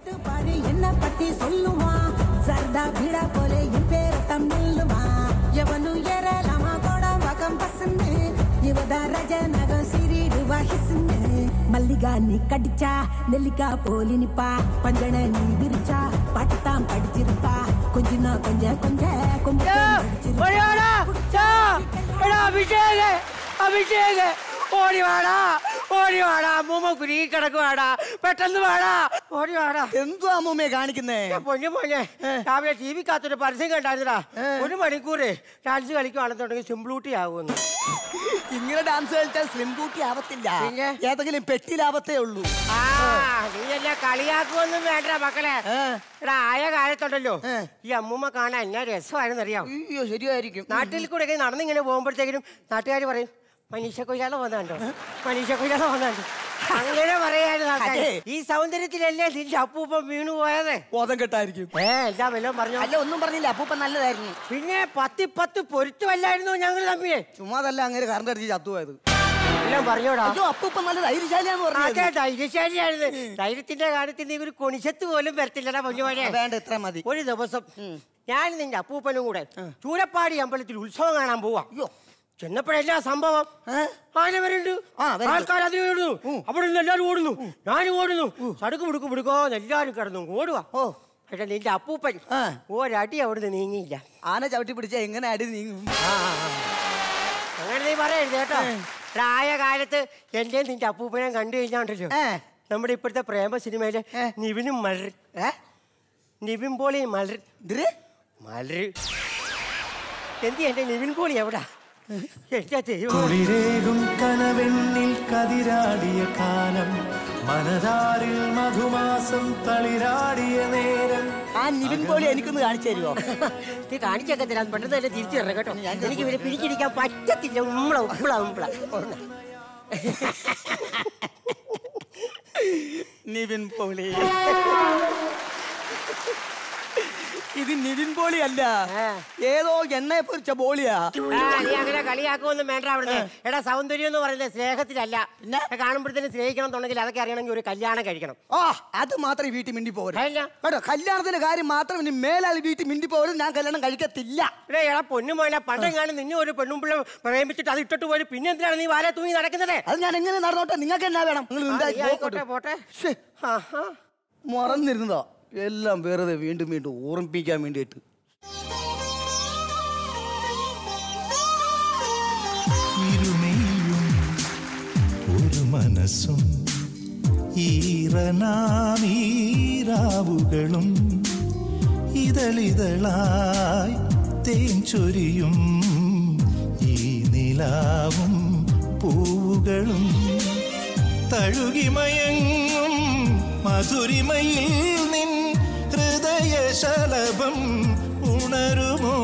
பாரு என்ன பத்தி சொல்லுவான் சர்தா பீடா போல என் பேர தமிழ்லுமா எவனு ஏறலாமா கோடம் பக்கம் பசந்து இவதா ரஜ நகம் சிறிடுவா ஹிசுந்து மல்லிகா நீ கடிச்சா நெல்லிக்கா போலி நிப்பா பஞ்சன நீ விரிச்சா பாட்டுத்தான் படிச்சிருப்பா கொஞ்சம் கொஞ்சம் கொஞ்சம் கொஞ்சம் ഒരാടാ ചാ എടാ അഭിഷേക് അഭിഷേക് ഓടി വാടാ ഓടി വാടാ അമ്മൂമ്മ കുരുങ്ങി കിടക്കുവാടാ പെട്ടെന്ന് വാടാ ഓടി വാടാ എന്തോ അമ്മൂമ്മയെ കാണിക്കുന്നേ പൊന്നു മോനെ രാവിലെ ടി വി കാത്തൊരു പരസ്യം കണ്ടായിരുന്നടാ ഒരു മണിക്കൂറ് ഡാൻസ് കളിക്കുവാണെന്നുണ്ടെങ്കിൽ സിംപ്ലൂട്ടി ആകുമെന്ന് ഇങ്ങനെ ഡാൻസ് കളിച്ചാൽ സ്ലിം ബൂട്ടി ആവത്തില്ല പിന്നെ? ഏതെങ്കിലും പെട്ടിലാവത്തേ ഉള്ളൂ ആ നീ എന്നെ കളിയാക്കുമൊന്നും വേണ്ട മക്കളെ എടാ ആയ കാലത്തുണ്ടല്ലോ ഈ അമ്മൂമ്മ കാണാൻ എന്നാ രസമാണെന്ന് അറിയാം അയ്യോ ശരിയായിരിക്കും നാട്ടിൽ കൂടെ ഒക്കെ നടന്നിങ്ങനെ പോകുമ്പോഴത്തേക്കിനും നാട്ടുകാർ പറയും മനീഷ കൊയ്യാല വന്നാണ്ടോ മനീഷ കൊയ്യാല വന്നാണ്ടോ അങ്ങനെ പറയായിരുന്നു ആൾക്കാര്. അതെ. ഈ സൗന്ദര്യത്തിലല്ലേ നിന്റെ അപ്പൂപ്പം വീണു പോയത് ബോധം കെട്ടായിരിക്കും ഏ എന്താ വല്ലതും പറഞ്ഞു അല്ല ഒന്നും പറഞ്ഞില്ല അപ്പൂപ്പ നല്ലതായിരുന്നു പിന്നെ പത്തി പത്ത് പൊരുത്തുമല്ലായിരുന്നു ഞങ്ങൾ തമ്മില് ചുമ്മാതല്ല അങ്ങനെ കറണ്ട് അടിച്ച് ചത്തുപോയത് എല്ലാം പറഞ്ഞോടാ അയ്യോ അപ്പൂപ്പ നല്ല ധൈര്യശാലിയാന്ന് അതെ പറഞ്ഞത് ധൈര്യശാലിയായിരുന്നു ധൈര്യത്തിന്റെ കാര്യത്തിൽ നീ ഒരു കൊണിശത്ത് പോലും വരത്തില്ലടാ പൊന്നുമോനെ വേണ്ട ഇത്ര മതി ഒരു ദിവസം ഞാൻ നിന്റെ അപ്പൂപ്പനും കൂടെ ചൂരപ്പാടി അമ്പലത്തിൽ ഉത്സവം കാണാൻ പോവാ അയ്യോ ചെന്നപ്പോഴല്ല സംഭവം ആന വരുന്നുണ്ട് ആ, വരുന്നുണ്ട്. ആൾക്കാർ അതിന് ഓടുന്നു അവിടെ നിന്ന് എല്ലാവരും ഓടുന്നു ഞാനും ഓടുന്നു സടുക്ക് പിടുക്ക് പിടുക്കോന്ന് എല്ലാവരും കിടന്നു ഓടുവാ ഓ പക്ഷെ നിന്റെ അപ്പൂപ്പൻ ആ. ഒരടി അവിടുന്ന് നീങ്ങിയില്ല ആന ചവിട്ടി പിടിച്ചാ എങ്ങനെ അടി നീങ്ങും അങ്ങനെ നീ പറയരുത് കേട്ടോ പ്രായ കാലത്ത് എന്റെ നിന്റെ അപ്പൂപ്പനെ കണ്ടു കഴിഞ്ഞാണ്ടല്ലോ ഏ. നമ്മുടെ ഇപ്പോഴത്തെ പ്രേമ സിനിമയിലെ ഏ. നിവിനും മലർ ഏ നിവിൻ പോളി മലർ ഇതിര് മലർ എന്തി എന്റെ നിവിൻ പോളി എവിടാ എന്റെ ദൈവം കുളിരേകും കനവെണ്ണിൽ കതിരാടിയ കാലം മനതാരിൽ മധുമാസം തളിരാടിയ നേരം ആ നിവിൻ പോളി എനിക്കൊന്ന് കാണിച്ചു തരുമോ നീ കാണിച്ചൊക്കെ തരാം പെട്ടെന്ന് തന്നെ തിരിച്ചു തരണം കേട്ടോ എനിക്ക് ഇവരെ പിടിച്ചിരിക്കാൻ പറ്റത്തില്ല ഉമ്മള ഉമ്മള ഉമ്മള നിവിൻ പോളി ഇത് നിവിൻ പോളി അല്ല ആ. ഏതോ എണ്ണയെ പൊരിച്ച ബോളിയാ ആ, നീ അങ്ങനെ കളിയാക്കുമൊന്നും വേണ്ട അവിടുന്ന് എടാ സൗന്ദര്യം എന്ന് പറയുന്നത് സ്നേഹത്തിലല്ല പിന്നെ? കാണുമ്പോഴത്തേനും സ്നേഹിക്കണം എന്നുണ്ടെങ്കിൽ അതൊക്കെ അറിയണമെങ്കിൽ ഒരു കല്യാണം കഴിക്കണം ആ അത് മാത്രമേ വീട്ടിൽ മിണ്ടി പോകരുത് അല്ല. കേട്ടോ കല്യാണത്തിന്റെ കാര്യം മാത്രം ഇനി മേലാൽ വീട്ടിൽ മിണ്ടി പോകരുത് ഞാൻ കല്യാണം കഴിക്കത്തില്ല ഇവിടെ എടാ പൊന്നു മോനെ പണ്ടെങ്ങാനും നിന്നെ ഒരു പെണ്ണും പിള്ള പ്രേമിച്ചിട്ട് അത് ഇട്ടിട്ട് പോയി പിന്നെ എന്തിനാണ് നീ വാല തൂങ്ങി നടക്കുന്നത് അത് ഞാൻ എങ്ങനെ നടന്നോട്ടെ നിങ്ങൾക്ക് എന്നാ വേണം നിങ്ങൾ ആ, ഉണ്ടാക്കി നീ ആയിക്കോട്ടെ, നോക്കട്ടെ. പോട്ടെ ശ്ശേ, ആഹാ. മറന്നിരുന്നതോ എല്ലാം വെറുതെ വീണ്ടും വീണ്ടും ഓർമ്മിപ്പിക്കാൻ വേണ്ടിയിട്ട് ഇരുമയും ഒരു മനസ്സും ഈറനാമീരാവുകളും ഇതളിതളായി തേൻ ചൊരിയും ഈ നിലാവും പൂവുകളും തഴുകിമയങ്ങും മധുരിമയിൽ നിൻ ഹൃദയശലഭം ഉണരുമോ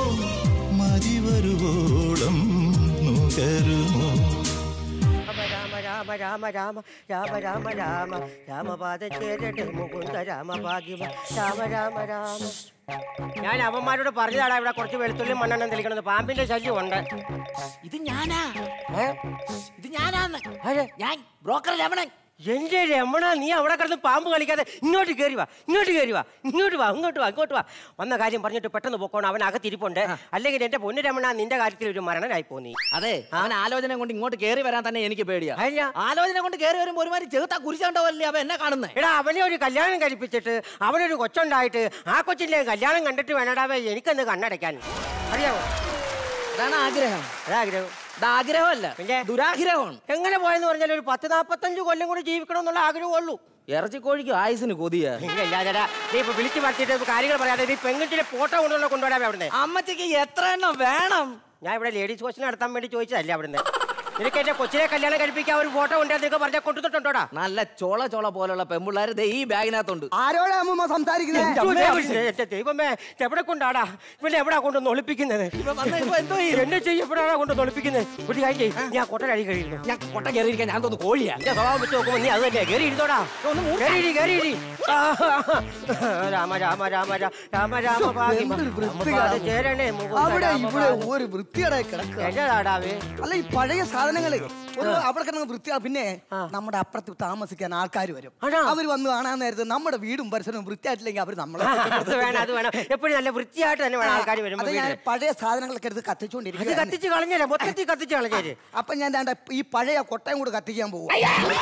മതിവരുവോളം നുകരുമോ രാമ രാമ രാമ രാമ രാമ രാമ രാമ രാമപാദ ചേരട്ടെ മുകുന്ദ രാമ ഭാഗ്യം രാമ രാമ രാമ ഞാൻ അവന്മാരോട് പറഞ്ഞതാടാ ഇവിടെ കുറച്ച് വെളുത്തുള്ളി മണ്ണെണ്ണം തെളിക്കണമെന്ന് പാമ്പിന്റെ ശല്യം ഉണ്ട് ഇത് ഞാനാ ഏ? ഇത് ഞാനാന്ന് ആര്? ഞാൻ ബ്രോക്കർ രമണൻ എന്റെ രമണ നീ അവിടെ കിടന്ന് പാമ്പ് കളിക്കാതെ ഇങ്ങോട്ട് കയറി വാ ഇങ്ങോട്ട് കയറി വാ ഇങ്ങോട്ട് വാ ഇങ്ങോട്ട് വാ ഇങ്ങോട്ട് വാ വന്ന കാര്യം പറഞ്ഞിട്ട് പെട്ടെന്ന് പോക്കോണം അവൻ അകത്തിരിപ്പുണ്ട് അല്ലെങ്കിൽ എന്റെ പൊന്നു രമണ നിന്റെ കാര്യത്തിൽ ഒരു മരണനായി പോന്നി അതെ അവൻ ആലോചന കൊണ്ട് ഇങ്ങോട്ട് കേറി വരാൻ തന്നെ എനിക്ക് പേടിയാ അതെന്നാ? ആലോചന കൊണ്ട് കേറി വരുമ്പോ ഒരുമാതിരി ചെറുത്താ കുരിശുണ്ടാവല്ലേ അവൻ എന്നെ കാണുന്നേ എടാ അവനെ ഒരു കല്യാണം കഴിപ്പിച്ചിട്ട് അവനൊരു കൊച്ചുണ്ടായിട്ട് ആ കൊച്ചിന്റെ കല്യാണം കണ്ടിട്ട് വേണടാവേ എനിക്കെന്ന് കണ്ണടയ്ക്കാൻ അറിയാമോ അതാണ് ആഗ്രഹം അതാഗ്രഹം ഇത് ആഗ്രഹമല്ല പിന്നെ? ദുരാഗ്രഹമാണ് എങ്ങനെ പോയെന്ന് പറഞ്ഞാൽ ഒരു പത്ത് നാപ്പത്തഞ്ച് കൊല്ലം കൂടി ജീവിക്കണം എന്നുള്ള ആഗ്രഹമുള്ളൂ ഇറച്ചിക്കോഴിക്ക് ആയുസിന് കൊതിയ ഇല്ലാതെടാ നീ ഇപ്പൊ വിളിച്ചു പറ്റിയിട്ട് കാര്യങ്ങൾ പറയാതെ നീ പെൺകുട്ടിയുടെ ഫോട്ടോ കൊണ്ടുള്ള കൊണ്ടുവരാവേ അവിടുന്ന് അമ്മച്ചിക്ക് എത്ര എണ്ണം വേണം ഞാൻ ഇവിടെ ലേഡീസ് ഹോസ്റ്റൽ നടത്താൻ വേണ്ടി ചോദിച്ചതല്ലേ അവിടുന്ന് നിനക്ക് എന്റെ കൊച്ചിനെ കല്യാണം കഴിപ്പിക്കാൻ ഒരു ഫോട്ടോ ഉണ്ട് നിനക്ക് പറഞ്ഞാൽ കൊണ്ടുതട്ടുണ്ടോടാ നല്ല ചോള ചോള പോലുള്ള പെമ്പിള്ളാര് ദേ ഈ ബാഗിനകത്തുണ്ട് ആരോടാ അമ്മൂമ്മ സംസാരിക്കുന്നത് എന്റെ ദൈവമേ ഇത് എവിടെ കൊണ്ടാടാ ഇവനെ എവിടാ കൊണ്ടൊന്ന് ഒളിപ്പിക്കുന്നത് ഇപ്പൊ വന്ന ഇപ്പൊ എന്തോ ചെയ്യും? എന്നെ ചെയ്യപ്പെടാടാ കൊണ്ടൊന്ന് ഒളിപ്പിക്കുന്നത് ഒരു കാര്യം ചെയ്യ്. ഞാൻ കൊട്ടലടി കഴിയുന്നു ഞാൻ കൊട്ട കയറിയിരിക്കാൻ ഞാൻ തോന്നുന്നു കോഴിയാ എന്റെ സ്വഭാവം വെച്ച് നോക്കുമ്പോ നീ അത് തന്നെ കയറി ഇരുന്നോടാ കയറിയിരി കയറിയിരി രാമ രാമ രാമ രാ- രാമ രാമ ഭാഗ്യം. എന്തൊരു വൃത്തികേടാ. രാമപാദ ചേരണേ മുകുന്ദ അവിടെ രാമ ഇവിടെ ഭാഗ്യം. ഒരു വൃത്തിയുടെ കിടക്കുക എന്നതാടാവേ അല്ല ഈ പഴയ സാധനം സാധനങ്ങള് ഒരു അവിടെ കിടന്ന് വൃത്തിയാ പിന്നെ നമ്മുടെ അപ്പുറത്ത് താമസിക്കാൻ ആൾക്കാർ വരും ആണോ? അവർ വന്ന് കാണാൻ നേരത്ത് നമ്മുടെ വീടും പരിസരവും വൃത്തിയായിട്ടില്ലെങ്കിൽ അവർ നമ്മളെ അത് വേണം അത് വേണം എപ്പോഴും നല്ല വൃത്തിയായിട്ട് തന്നെ വേണം ആൾക്കാർ വരുമ്പോ അത് ഞാൻ വീട്ടില്. പഴയ സാധനങ്ങളൊക്കെ എടുത്ത് അത് കത്തിച്ചുകൊണ്ടിരിക്കുക കത്തിച്ച് കളഞ്ഞേരെ മൊത്തത്തിൽ കത്തിച്ച് കളഞ്ഞേര് അപ്പൊ ഞാൻ ദാണ്ട ഈ പഴയ കൊട്ടയും കൂടെ കത്തിക്കാൻ പോകും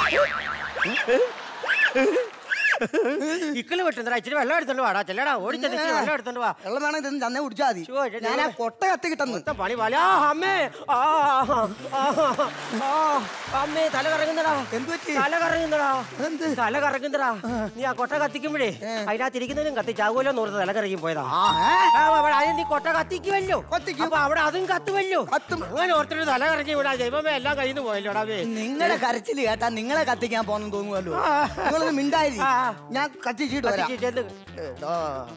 ഇക്കിള് വെട്ടുന്നടാ ഇച്ചിരി വെള്ളം എടുത്തോണ്ട് വാടാ ചെല്ലടാ ഓടിച്ചത് ഇച്ചിരി വെള്ളം എടുത്തോണ്ട് വാ വെള്ളം വേണം ഇത് തന്നെ കുടിച്ചാൽ മതി ചോ, ഇത് ഞാൻ ആ കൊട്ട കത്തി കിട്ടുന്നു മൊത്തം പണി പോലെ ആ അമ്മേ ആ ആ, ആ, അമ്മേ തല കറങ്ങുന്നടാ എന്ത് പറ്റി? തല കറങ്ങുന്നടാ എന്ത്? തല കറങ്ങുന്നടാ നീ ആ കൊട്ട കത്തിക്കുമ്പോഴേ അതിനകത്ത് ഇരിക്കുന്നതിനും കത്തിച്ചാകുമല്ലോ എന്ന് ഓർത്ത് തല കറങ്ങി പോയതാ ആ, ഏ? ആ, അവിടെ അതിന് നീ കൊട്ട കത്തിക്കുമല്ലോ കത്തിക്കും. അപ്പൊ അവിടെ അതും കത്തുമല്ലോ കത്തും. അങ്ങനെ ഓർത്തിട്ട് തല കറങ്ങി വിടാ ദൈവമേ എല്ലാം കഴിഞ്ഞു പോയല്ലോടാ വേ നിങ്ങളുടെ കരച്ചില് കേട്ടാ നിങ്ങളെ കത്തിക്കാൻ പോണെന്ന് തോന്നുമല്ലോ ആ. നിങ്ങളൊന്ന് മിണ്ടായി ആ. ഞാൻ കത്തിച്ചിട്ട് വരാം കത്തിച്ച് ചെന്ന് എടാ.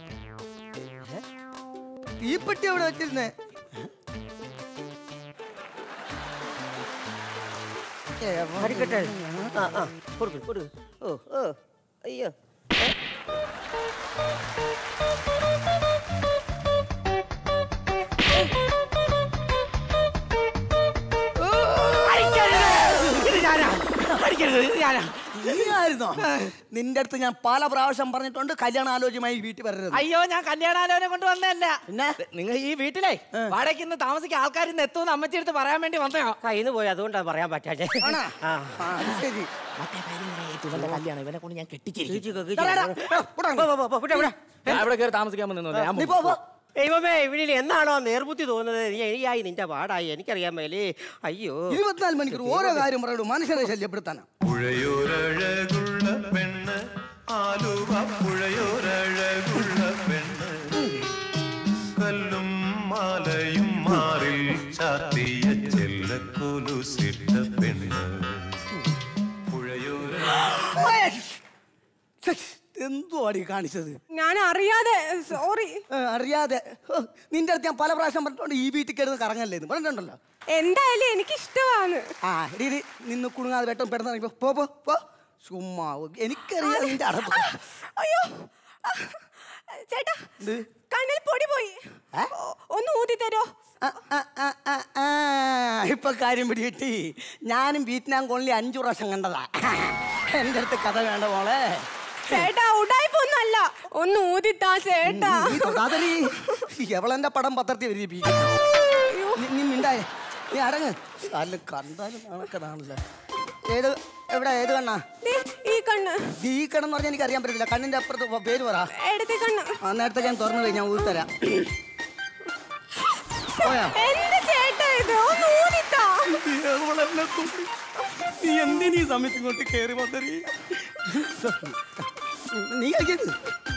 തീപ്പെട്ടി എവിടെ വെച്ചിരുന്നേ അടിക്കട്ടെ ആ ആ കൊടുക്ക് കൊടുക്ക് ഓ ഓ അയ്യോ അടിക്കരുത്! ഇത് ഞാനാ. അടിക്കരുത്, ഇത് ഞാനാ. നീയായിരുന്നോ നിന്റെ അടുത്ത് ഞാൻ പല പ്രാവശ്യം പറഞ്ഞിട്ടുണ്ട് കല്യാണ ആലോചനയുമായി വീട്ടിൽ വരരുത് അയ്യോ ഞാൻ കല്യാണാലോചന കൊണ്ട് വന്നതല്ല പിന്നെ? നിങ്ങൾ ഈ വീട്ടിലെ വാടകയ്ക്ക് ഇന്ന് താമസിക്കാൻ ആൾക്കാർ ഇന്ന് എത്തുമെന്ന് അമ്മച്ചി അടുത്ത് പറയാൻ വേണ്ടി വന്നോ കയ്യിൽ നിന്ന് പോയി അതുകൊണ്ടാ പറയാൻ പറ്റാതെ ആണോ? ആ ആ, അത് ശരി ഇവന്റെ കല്യാണം ഇവനെ കൊണ്ട് ഞാൻ കെട്ടിച്ചിരിക്കും കീച്ചുക, എടാ, എടാ, കീച്ചുക. എടാ, ഇവിടെ പോ, പോ, പോ, പോ, ഇവിടെ, ഇവിടെ. ഞാൻ ഇവിടെ കയറി താമസിക്കാൻ വന്നിരുന്നു ഞാൻ നീ പോ, പോ. ദൈവമേ ഇവിടെ എന്നാണോ നേർബുദ്ധി തോന്നുന്നത് നീ എനിയായി നിന്റെ പാടായി എനിക്കറിയാൻ മേലേ അയ്യോ ഇരുപത്തിനാല് മണിക്കൂർ ഓരോ കാര്യം പറയൂ മനുഷ്യനെ ശല്യപ്പെടുത്താനാ പുഴയോരഴകുള്ള പെണ്ണ് ആലുവ പുഴയോരഴകുള്ള പെണ്ണ് കല്ലും മാലയും മാറിൽ ചാത്തിയ ചെല്ലക്കൊലുസിട്ട പെണ്ണ് പുഴയോര എന്തുവാടി കാണിച്ചത് ഞാൻ അറിയാതെ സോറി ഏ, അറിയാതെ ഹോ, നിന്റെ അടുത്ത് ഞാൻ പല പ്രാവശ്യം പറഞ്ഞിട്ടുണ്ട് ഈ വീട്ടിൽ കിടന്ന് കറങ്ങല്ലേ എന്ന് പറഞ്ഞിട്ടുണ്ടല്ലോ എന്തായാലും എനിക്ക് ഇഷ്ടമാണ് ആ എടി എടി, നിന്ന് കുണുങ്ങാതെ വെട്ടം പെടുന്ന പോ പോ പോ ചുമ്മാ എനിക്കറിയാം നിന്റെ അടപ്പ് അയ്യോ ആ, ചേട്ടാ എന്ത്? കണ്ണിൽ പൊടി പോയി ഏ? ഒ- ഒന്ന് ഊതി തരോ ആ, ആ, ആ, ആ, ആ, ഇപ്പൊ കാര്യം പിടികിട്ടി ഞാനും വിയറ്റ്നാം കോളനി അഞ്ചു പ്രാവശ്യം കണ്ടതാ എന്റെ അടുത്ത് കഥ വേണ്ട മോളെ ചേട്ടാ ഉടായ്പൊന്നല്ല ഒന്ന് ഊതിത്താ ചേട്ടാ നീ തൊടാതെടി. എവളെന്റെ പടം പത്രത്തിൽ വരിപ്പിക്കും നീ മിണ്ടായ നീ അടങ്ങ് അല്ല കണ്ടാലും കണക്കതാണല്ലോ ഏത് എവിടെ ഏത് കണ്ണാ ദേ, ഈ കണ്ണ് ഈ കണ്ണെന്ന് പറഞ്ഞാൽ എനിക്ക് അറിയാൻ പറ്റത്തില്ല കണ്ണിന്റെ അപ്പുറത്ത് പോ- പേര് പറ എടുത്തി കണ്ണ് ആ നേരത്തെ ഞാൻ തുറന്നു കഴിഞ്ഞാൽ ഊത്തരാം പോയാ എന്ത് ചേട്ടാ ഇത് ഒന്ന് ഊതിത്താ നീ എന്തിനീ സമയത്ത് ഇങ്ങോട്ട് കയറി വന്നറി നീ കഴിക്കരുത്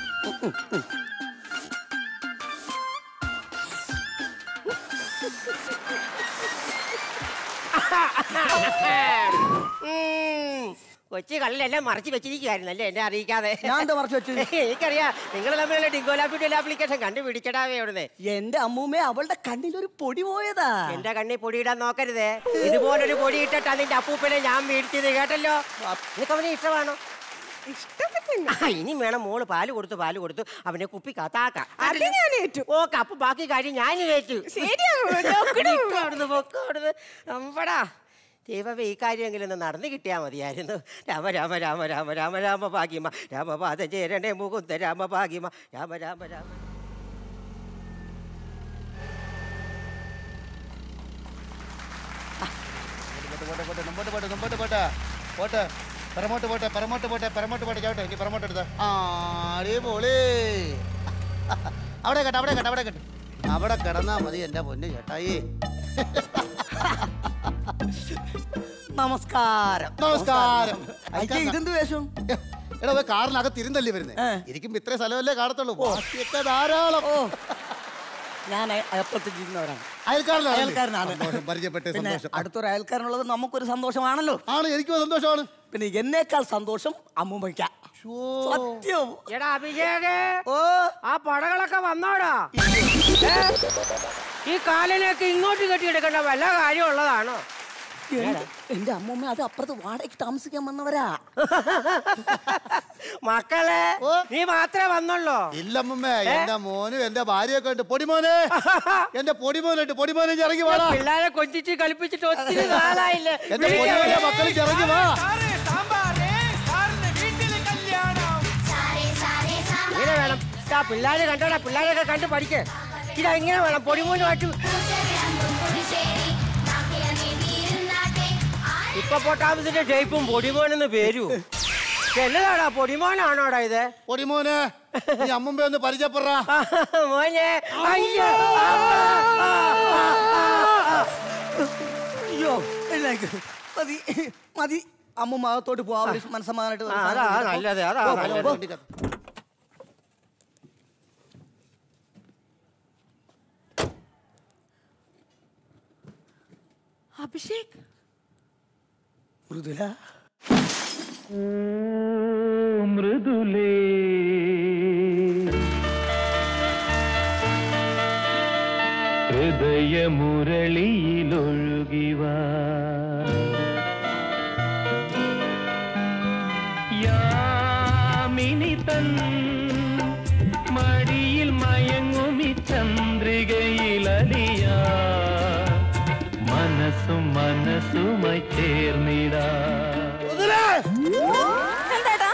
ഉം. കൊച്ചി കള്ളിലെല്ലാം മറച്ചു വെച്ചിരിക്കുകയായിരുന്നല്ലേ എന്നെ അറിയിക്കാതെ ഞാൻ എന്താ മറച്ചു വെച്ചത്? എനിക്കറിയാം നിങ്ങൾ തമ്മിലുള്ള ഡിങ്കോലാപ്പിന്റെ ആപ്ലിക്കേഷൻ കണ്ടുപിടിച്ചടാവേ അവിടുന്ന് എന്റെ അമ്മൂമ്മേ അവളുടെ കണ്ണിലൊരു പൊടി പോയതാ എന്റെ കണ്ണി പൊടിയിടാൻ നോക്കരുതേ ഇതുപോലൊരു പൊടി ഇട്ടിട്ടാ നിന്റെ അപ്പൂപ്പനെ ഞാൻ വീഴ്ത്തിയത് കേട്ടല്ലോ നിനക്ക് അവനെ ഇഷ്ടമാണോ ഇഷ്ടപ്പെട്ടു ആ, ഇനി വേണം മോള് പാല് കൊടുത്തു പാല് കൊടുത്തു അവനെ കുപ്പി കത്താക്കാം അത് ഞാൻ ഏറ്റു ഓക്കെ അപ്പൊ ബാക്കി കാര്യം ഞാൻ ഏറ്റു ശരിയാണ് പൊക്കോ അവിടുന്ന്, പൊക്കോ അവിടുന്ന്. അമ്പടാ ദൈവമേ ഈ കാര്യമെങ്കിലും ഒന്ന് നടന്നു കിട്ടിയാൽ മതിയായിരുന്നു രാമ രാമ രാമ രാമ രാമ രാമ ഭാഗ്യമ രാമപാദം ചേരണേ മുകുന്ദ രാമ ഭാഗ്യമ രാമ രാമ രാമ പോട്ടെ പോട്ടെ മുമ്പോട്ട് പോട്ടെ മുമ്പോട്ട് പോട്ടെ പോട്ടെ പിറമോട്ട് പോട്ടെ പിറമോട്ട് പോട്ടെ പിറമോട്ട് പോട്ടെ ചവിട്ടെ ഇനി പിറമോട്ട് എടുത്ത ആ അടിപൊളി അവിടെ കേട്ടെ അവിടെ കേട്ടെ അവിടെ കേട്ടെ അവിടെ കിടന്നാ മതി എൻ്റെ പൊന്ന് ചേട്ടായി നമസ്കാരം നമസ്കാരം അയ്യേ, ഇതെന്ത് വേഷം എടാ പോയി കാറിനകത്ത് ഇരുന്നല്ലേ വരുന്നത് ഏ. ഇരിക്കുമ്പോ ഇത്രയും സ്ഥലമല്ലേ കാണത്തുള്ളൂ ബാക്കിയൊക്കെ ധാരാളം ഓ ഞാൻ അയൽപ്പത്തിൽ ഇരുന്നവരാണ് അയൽക്കാരനാണ് അയൽക്കാരനാണ് സന്തോഷം, പരിചയപ്പെട്ട പിന്നെ സന്തോഷം അടുത്തൊരു അയൽക്കാരനുള്ളത് നമുക്കൊരു സന്തോഷമാണല്ലോ ആണ് എനിക്കും സന്തോഷമാണ് പിന്നെ എന്നേക്കാൾ സന്തോഷം അമ്മൂമ്മയ്ക്ക സത്യം എടാ അഭിഷേകേ ഓ ആ പടകളൊക്കെ വന്നോടാ ഏ? ഈ കാലിനൊക്കെ ഇങ്ങോട്ട് കെട്ടിയെടുക്കേണ്ട വല്ല കാര്യമുള്ളതാണോ എന്റെ- എന്റെ അമ്മൂമ്മ അത് അപ്പുറത്ത് വാടകയ്ക്ക് താമസിക്കാൻ വന്നവരാ മക്കളെ നീ മാത്രമേ വന്നുള്ളോ ഇല്ലമ്മേ എന്റെ മോനും എന്റെ ഭാര്യയൊക്കെ ഉണ്ട് പൊടിമോനെ എന്റെ പൊടിമോനുണ്ട് പൊടിമോനെ ഇഞ്ഞ് ഇറങ്ങി വാടാ പിള്ളേരെ കൊഞ്ചിച്ച് കളിപ്പിച്ചിട്ട് ഒത്തിരി നാളായില്ലേ എന്റെ പൊടിമോനെ മക്കൾ ഇഞ്ഞ് ഇറങ്ങി വാ ഇങ്ങനെ വേണം ആ പിള്ളേരെ കണ്ടോടാ പിള്ളേരൊക്കെ കണ്ട് പഠിക്കേ ഇതാ ഇങ്ങനെ വേണം പൊടിമൂന്നുമായിട്ട് ഇപ്പൊ പൊട്ടാമസിന്റെ ഷേപ്പും പൊടിമോനെന്ന് പേരും എന്നതാടാ പൊടിമോനാണോടാ ഇത് പൊടിമോനെ നീ അമ്മുമ്പ ഒന്ന് പരിചയപ്പെടാ മോനെ അയ്യോ അയ്യോ എഴുന്നേക്ക്. മതി മതി അമ്മൂമ്മ അകത്തോട്ട് പോവാ അവര് മനസ്സമാനായിട്ട് ആ, അതാ നല്ലത്, അതാ പോ, നല്ലത്. പോ. അഭിഷേക് മൃദുല മൃദുലേ ഹൃദയമുരളിയിലൊഴുകിവ യാമിനി തൻ മടിയിൽ മയങ്ങുമി ചന്ദ്രികയിലലിയ മനസ്സും മനസ്സുമായി ചേർന്നിടാ എന്താടാ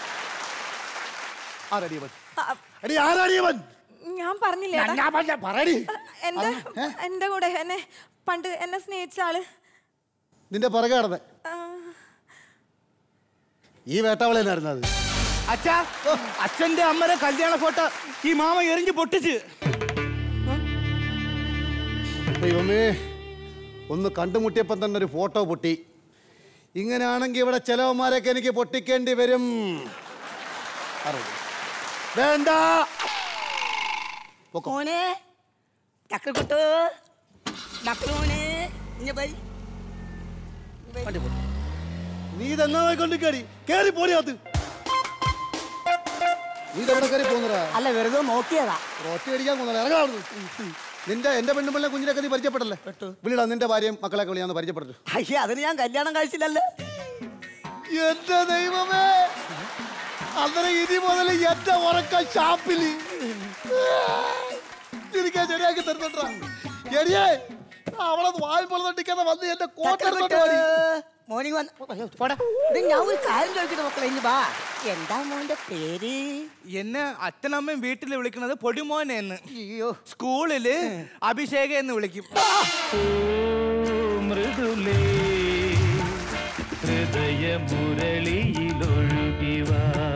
ആരടിയവൻ എടി ആരടിയവൻ ഞാൻ പറഞ്ഞില്ലേ ഏട്ടാ? ഞാൻ പറഞ്ഞ പറയടി എന്റെ എന്റെ കൂടെ എന്നെ പണ്ട് എന്നെ സ്നേഹിച്ച ആള് നിന്റെ പുറകെ നടന്ന് ആ, ഈ വേട്ടാവളനായിരുന്നു അത് അച്ഛാ അച്ഛന്റെ അമ്മയുടെ കല്യാണ ഫോട്ടോ ഈ മാമ എറിഞ്ഞ് പൊട്ടിച്ച് ദൈവമേ ഒന്ന് കണ്ടുമുട്ടിയപ്പം തന്നെ ഒരു ഫോട്ടോ പൊട്ടി ഇങ്ങനെയാണെങ്കിൽ ഇവിടെ ചിലവന്മാരൊക്കെ എനിക്ക് പൊട്ടിക്കേണ്ടി വരും അറുപത്. വേണ്ട പൊക്കോ. മോനെ ചക്രക്കുട്ട് മക്കളോനെ ഇഞ്ഞ പോയി വണ്ടി പോ. നീ ഇതെന്നാ കൊണ്ട് കയറി കയറി പോടിയത് നീ ഇതെവിടെ കയറി പോകുന്നതാ അല്ല വെറുതെ നോക്കിയതാ റോട്ടി അടിക്കാൻ പോകുന്നില്ല ഇറങ്ങാവുന്നു നിന്റെ എന്റെ പെണ്ണുമ്പിള്ള കുഞ്ഞിനൊക്കെ നീ പരിചയപ്പെട്ടല്ലേ വിളിടാ നിന്റെ ഭാര്യയും മക്കളെയൊക്കെ വിളിയാന്ന് പരിചയപ്പെട്ടു അയ്യേ അതിന് ഞാൻ കല്യാണം കഴിച്ചില്ലല്ലോ എന്റെ ദൈവമേ അന്നേരം ഇനി മുതൽ എന്റെ ഉറക്ക ഷാപ്പില് എനിക്ക് ശരിയാക്കി തരുന്നുണ്ടാ എടിയേ അവളെ വായും പൊളന്നിട്ടിക്കാതെ വന്ന് എന്റെ കോട്ടെടുത്തോട്ട് പോടി. മോർണിംഗ് വന്ന് ഇത് ഞാൻ ഒരു കാര്യം ചോദിക്കട്ടെ മക്കളെ ഇനി വാ എന്താ മോന്റെ പേര് എന്നെ അച്ഛനമ്മയും വീട്ടിൽ വിളിക്കുന്നത് പൊടിമോൻ എന്ന് അയ്യോ സ്കൂളില് അഭിഷേക എന്ന് വിളിക്കും മൃദുലേ ഹൃദയമുരളിയിലൊഴുകിവ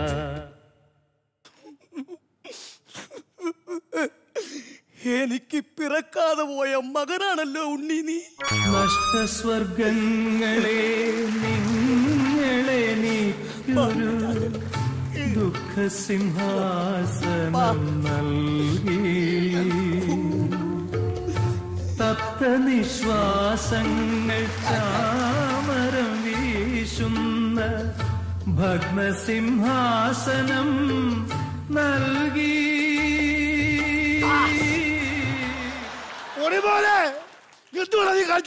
എനിക്ക് പിറക്കാതെ പോയ മകനാണല്ലോ ഉണ്ണി നീ നഷ്ടസ്വർഗങ്ങളെ നിങ്ങളെ നീക്കൊരു ദുഃഖസിംഹാസനം നൽകി തത്ത നിശ്വാസങ്ങൾ ചാമരം വീശുന്ന ഭഗ്നസിംഹാസനം നൽകി പൊടിപോലെ എന്തുവാ നീ കാണിച്ച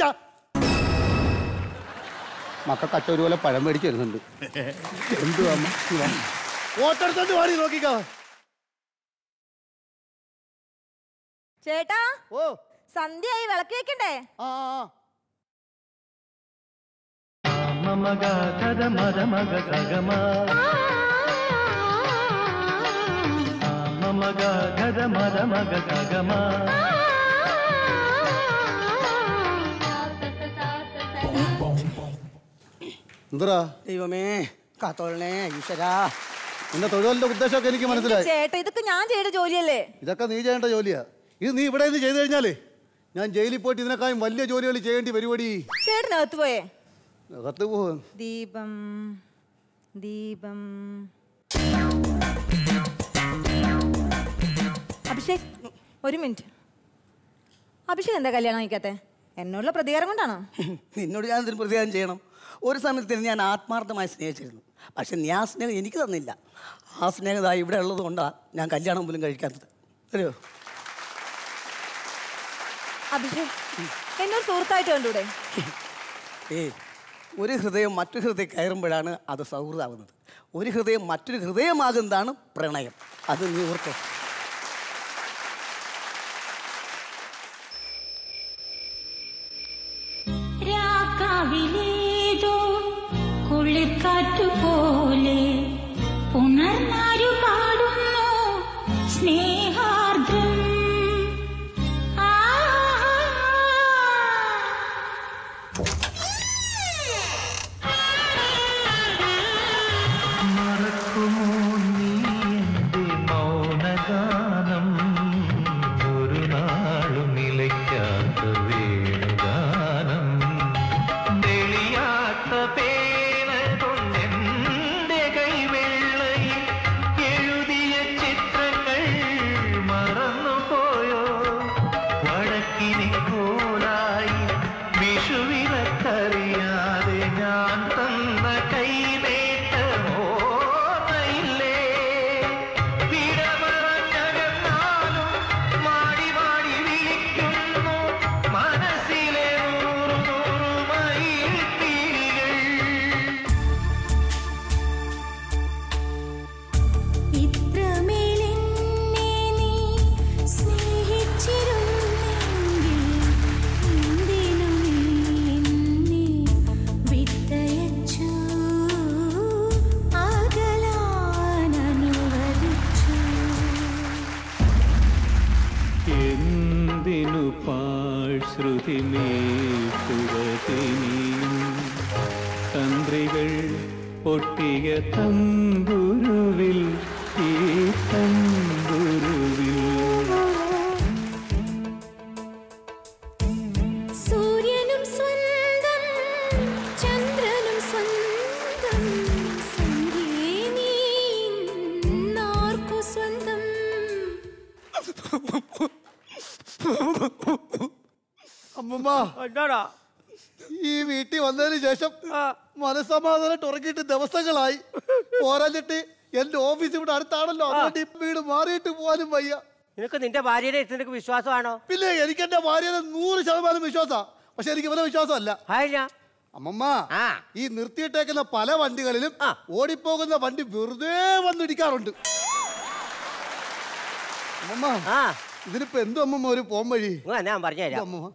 മക്കൾക്ക് അച്ഛൻ ഒരുപോലെ പഴം മേടിച്ച് വരുന്നുണ്ട് എന്തുവാ ഓട്ടെടുത്തോണ്ട് പാടി നോക്കിക്കോ ചേട്ടാ ഓ സന്ധ്യയായി വിളക്ക് വെക്കണ്ടേ ആ ആ. മമഗ കഥ മത മഗ സഗമ മമഗ കഥ മത മഗ സഗമ എന്തുടാ ദൈവമേ കാത്തോളണേ ഈശ്വരാ നിന്റെ തൊഴിലിന്റെ ഉദ്ദേശമൊക്കെ എനിക്ക് മനസ്സിലായി ചേട്ടാ ഇതൊക്കെ ഞാൻ ചെയ്ത ജോലിയല്ലേ ഇതൊക്കെ നീ ചെയ്യേണ്ട ജോലിയാ ഇത് നീ ഇവിടെ നിന്ന് ചെയ്തു കഴിഞ്ഞാലേ ഞാൻ ജയിലിൽ പോയിട്ട് ഇതിനേക്കാളും വലിയ ജോലികൾ ചെയ്യേണ്ടി വരുവടി ചേട്ടനകത്ത് പോയേ അകത്ത് പോകും ദീപം ദീപം അഭിഷേക് ഒരു മിനിറ്റ് അഭിഷേക് എന്താ കല്യാണം കഴിക്കാത്തെ എന്നോടുള്ള പ്രതികാരം കൊണ്ടാണോ നിന്നോട് ഞാൻ ഇതിന് പ്രതികാരം ചെയ്യണം ഒരു സമയത്ത് ഞാൻ ആത്മാർത്ഥമായി സ്നേഹിച്ചിരുന്നു പക്ഷെ നീ ആ സ്നേഹം എനിക്ക് തന്നില്ല ആ സ്നേഹം ദാ ഇവിടെ ഉള്ളത് കൊണ്ടാണ് ഞാൻ കല്യാണം പോലും കഴിക്കാത്തത് അറിയോ അഭിഷേക് എന്നോട് സുഹൃത്തായിട്ട് കണ്ടൂടെ ഏ ഒരു ഹൃദയം മറ്റൊരു ഹൃദയം കയറുമ്പോഴാണ് അത് സൗഹൃദമാകുന്നത് ഒരു ഹൃദയം മറ്റൊരു ഹൃദയമാകുന്നതാണ് പ്രണയം അത് നീ ഓർത്തോ രാക്കാവിലേതോ കുളിർക്കാറ്റു പോലെ പുണർന്നാരു പാടുന്നു സ്നേഹാർദ്രം ആ മറക്കുമോ നീ എന്റെ മൗനഗാനം ഒരു നാളും നിലയ്ക്കാത്ത വേണുഗാനം തെളിയാത്ത പേന കൊണ്ടെന്റെ കൈവെള്ളയിൽ എഴുതിയ ചിത്രങ്ങൾ മറന്നുപോയോ വടക്കിനി കോലായി വിഷുവിനക്കറിയാതെ ഞാൻ തന്ന കൈനേട്ടമോർമ്മയില്ലേ വിടമറഞ്ഞകന്നാലും മാടി മാടി വിളിക്കുന്നു മനസ്സിലെ നൂറു നൂറു മയിൽ പീലികൾ ഇത്രമേലെന്നെ നീ സ്നേഹിച്ചിരുന്നെങ്കിൽ എന്തിനു നീ എന്നെ വിട്ടയച്ചു അകലാനനുവദിച്ചു എന്തിനു പാഴ്ശ്രുതി മീട്ടുവതിനിയും തന്ത്രികൾ പൊട്ടിയ തമ്പുരുവിൽ ഈ തമ്പുരുവിൽ സൂര്യനും സ്വന്തം ചന്ദ്രനും സ്വന്തം സന്ധ്യേ നീ ഇന്നാർക്കു സ്വന്തം അമ്മമ്മ എന്താടാ ഈ വീട്ടിൽ വന്നതിന് ശേഷം മനസമാധാനം ഉറങ്ങിയിട്ട് ദിവസങ്ങളായി പോരാഞ്ഞിട്ട് എന്റെ ഓഫീസ് ഇവിടെ അടുത്താണല്ലോ അതുകൊണ്ട് ഈ വീട് മാറിയിട്ട് പോകാനും വയ്യ നിനക്ക് നിന്റെ ഭാര്യയുടെ അടുത്ത് നിനക്ക് വിശ്വാസമാണോ പിന്നെ എനിക്ക് എന്റെ ഭാര്യയുടെ നൂറ് ശതമാനം വിശ്വാസാ പക്ഷെ എനിക്ക് ഇവരെ വിശ്വാസമല്ല ഹായ് അമ്മമ്മ ഈ നിർത്തിയിട്ടേക്കുന്ന പല വണ്ടികളിലും ഓടിപ്പോകുന്ന വണ്ടി വെറുതെ വന്നിടിക്കാറുണ്ട് അമ്മമ്മ ഇതിനിപ്പോ എന്തോ അമ്മമ്മ ഒരു പോം വഴി ഞാൻ പറഞ്ഞുതരാം അമ്മമ്മ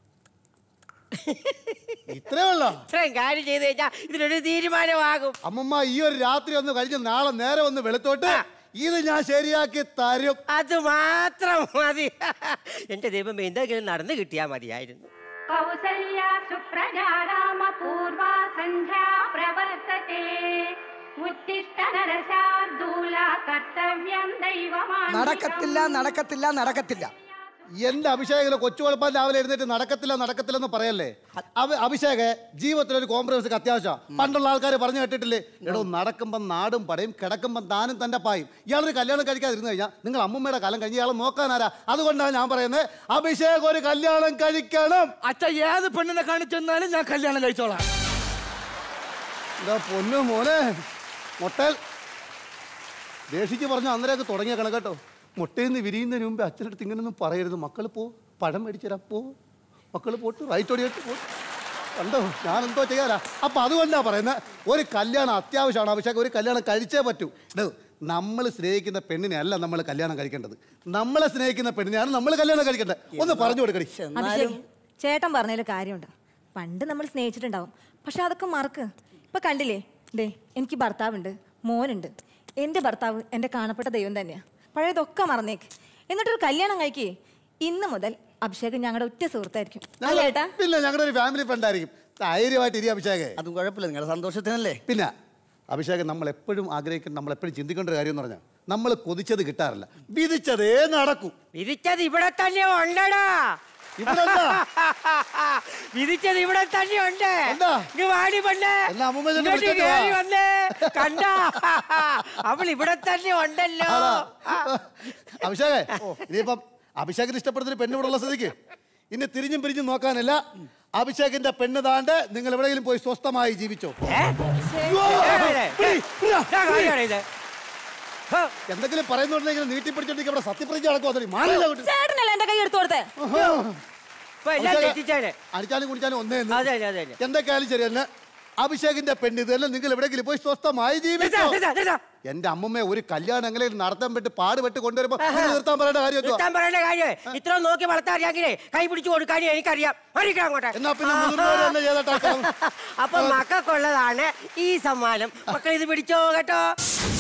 ഇത്രേ ഉള്ള ഇത്രയും കാര്യം ചെയ്ത് കഴിഞ്ഞാൽ ഇതിനൊരു തീരുമാനമാകും അമ്മമ്മ ഈ ഒരു രാത്രി ഒന്ന് കഴിഞ്ഞ് നാളെ നേരെ ഒന്ന് വെളുത്തോട്ട് ഇത് ഞാൻ ശരിയാക്കി തരും അത് മാത്രം മതി എന്റെ ദൈവം എന്തെങ്കിലും നടന്നു കിട്ടിയാ മതിയായിരുന്നു കൗസല്യ സുപ്രജാരാമ പൂർവാ സന്ധ്യാ പ്രവർത്തത്തെ ഉത്തിഷ്ഠ നരശാർദൂല കർത്തവ്യം ദൈവമാണ് നടക്കത്തില്ല നടക്കത്തില്ല നടക്കത്തില്ല എന്റെ അഭിഷേകിലെ കൊച്ചു കുഴപ്പം രാവിലെ എഴുന്നേറ്റ് നടക്കത്തില്ല നടക്കത്തില്ലെന്ന് പറയല്ലേ അവ അഭിഷേക് ജീവിതത്തിൽ ഒരു കോംപ്രമൈസ് അത്യാവശ്യം പണ്ടുള്ള ആൾക്കാർ പറഞ്ഞു കേട്ടിട്ടില്ലേ എടോ നടക്കുമ്പം നാടും പടയും കിടക്കുമ്പം താനും തന്റെ പായും ഇയാളൊരു കല്യാണം കഴിക്കാതിരുന്നു കഴിഞ്ഞാൽ നിങ്ങൾ അമ്മമ്മയുടെ കാലം കഴിഞ്ഞ് ഇയാളെ നോക്കാനാരാ അതുകൊണ്ടാണ് ഞാൻ പറയുന്നത് അഭിഷേക് ഒരു കല്യാണം കഴിക്കണം അച്ഛ ഏത് പെണ്ണിനെ കാണിച്ചെന്നാലും ഞാൻ കല്യാണം കഴിച്ചോളാം എന്താ പൊന്നു മോനെ മൊട്ടൽ ദേഷിക്ക് പറഞ്ഞ അന്നേരമൊക്കെ തുടങ്ങിയ കണക്കേട്ടോ മുട്ടയിൽ നിന്ന് വിരിയുന്നതിന് മുമ്പ് അച്ഛനടുത്ത് ഇങ്ങനൊന്നും പറയരുത് മക്കൾ പോ പഴം മേടിച്ചുതരാം പോ മക്കൾ പോട്ട് റൈറ്റ് ഓടിയിട്ട് പോ കണ്ടോ ഞാൻ എന്തോ ചെയ്യാനാ അപ്പൊ അതുകൊണ്ടാ പറയുന്നത് ഒരു കല്യാണം അത്യാവശ്യമാണ് അഭിഷേകം ഒരു കല്യാണം കഴിച്ചേ പറ്റൂ എടോ നമ്മൾ സ്നേഹിക്കുന്ന പെണ്ണിനെ അല്ല നമ്മൾ കല്യാണം കഴിക്കേണ്ടത് നമ്മളെ സ്നേഹിക്കുന്ന പെണ്ണിനെയാണ് നമ്മൾ കല്യാണം കഴിക്കേണ്ടത് ഒന്ന് പറഞ്ഞു കൊടുക്കടി അഭിഷേക് ചേട്ടൻ പറഞ്ഞതിൽ കാര്യമുണ്ട് പണ്ട് നമ്മൾ സ്നേഹിച്ചിട്ടുണ്ടാവും പക്ഷെ അതൊക്കെ മറക്ക് ഇപ്പൊ കണ്ടില്ലേ ദേ എനിക്ക് ഭർത്താവുണ്ട് മോനുണ്ട് എൻ്റെ ഭർത്താവ് എൻ്റെ കാണപ്പെട്ട ദൈവം തന്നെയാ പഴയതൊക്കെ മറന്നേക്ക് എന്നിട്ടൊരു കല്യാണം കഴിക്കേ ഇന്ന് മുതൽ അഭിഷേക് ഞങ്ങളുടെ ഉറ്റ സുഹൃത്തായിരിക്കും അല്ലേ ഏട്ടാ പിന്നെ ഞങ്ങളുടെ ഒരു ഫാമിലി ഫ്രണ്ട് ആയിരിക്കും ധൈര്യമായിട്ട് ഇരി അഭിഷേക് അതും കുഴപ്പമില്ല നിങ്ങളുടെ സന്തോഷത്തിനല്ലേ പിന്നെ അഭിഷേക് നമ്മൾ എപ്പോഴും ആഗ്രഹിക്കുന്ന നമ്മൾ എപ്പോഴും ചിന്തിക്കേണ്ട ഒരു കാര്യം എന്ന് പറഞ്ഞാൽ നമ്മൾ കൊതിച്ചത് കിട്ടാറില്ല വിധിച്ചതേ നടക്കൂ വിധിച്ചത് ഇവിടെ തന്നെ ഉണ്ടടാ ഇവിടെ ഉണ്ടോ? വിധിച്ചത് ഇവിടെ തന്നെ ഉണ്ട് ഉണ്ടോ? ഇങ്ങ് വാടി പെണ്ണേ എന്നാ അമ്മൂമ്മ ചെന്ന് ഇങ്ങോട്ട് വിളിച്ചോണ്ട് വാ. കേറി വന്നേ കണ്ട അവൾ ഇവിടെ തന്നെ ഉണ്ടല്ലോ അഭിഷേകേ ഇനിയിപ്പം അഭിഷേകിന് ഇഷ്ടപ്പെടുന്ന ഒരു പെണ്ണ് ഇവിടെ ഉള്ള സ്ഥിതിക്ക് ഇനി തിരിഞ്ഞും പിരിഞ്ഞും നോക്കാനില്ല അഭിഷേകിന്റെ പെണ്ണ് താണ്ട് നിങ്ങൾ എവിടെയെങ്കിലും പോയി സ്വസ്ഥമായി ജീവിച്ചോ എന്തെങ്കിലും പറയുന്നുണ്ടെങ്കിൽ നീട്ടി പിടിച്ചോണ്ടെങ്കിൽ ഇവിടെ സത്യപ്രതിജ്ഞ നടക്കും അതടി മാറില്ല അങ്ങോട്ട്. ചേട്ടനല്ലേ എന്റെ കൈ എടുത്തു കൊടുത്തേ ഇപ്പൊ എല്ലാം തെറ്റിച്ചേനെ അടിച്ചാലും കുടിച്ചാലും ഒന്നേ എന്ന്. അതെ അതെ അതെ അതെ എന്തൊക്കെയാലും ശരി തന്നെ അഭിഷേകിന്റെ പെണ്ണ് ഇതെല്ലാം നിങ്ങൾ എവിടെയെങ്കിലും പോയി സ്വസ്ഥമായി ജീവിച്ചോ നിർത്താ, നിർത്താ. എന്റെ അമ്മമ്മ ഒരു കല്യാണം എങ്ങനെ നടത്താൻ പറ്റി പാടുപെട്ട് കൊണ്ടുവരുമ്പോ നിങ്ങൾ നിർത്താൻ പറയേണ്ട കാര്യം എന്തുവാ? നിർത്താൻ പറയേണ്ട കാര്യം ഇത്ര നോക്കി വളർത്താറിയാങ്കിലേ കൈ പിടിച്ചു കൊടുക്കാനും എനിക്കറിയാം അറിയിക്കാം അങ്ങോട്ടെ എന്നാ പിന്നെ മുതിർന്നവര് തന്നെ ചെയ്തോട്ടെ. അപ്പൊ മക്കൾക്കുള്ളതാണ് ഈ സമ്മാനം മക്കൾ ഇത് പിടിച്ചോ കേട്ടോ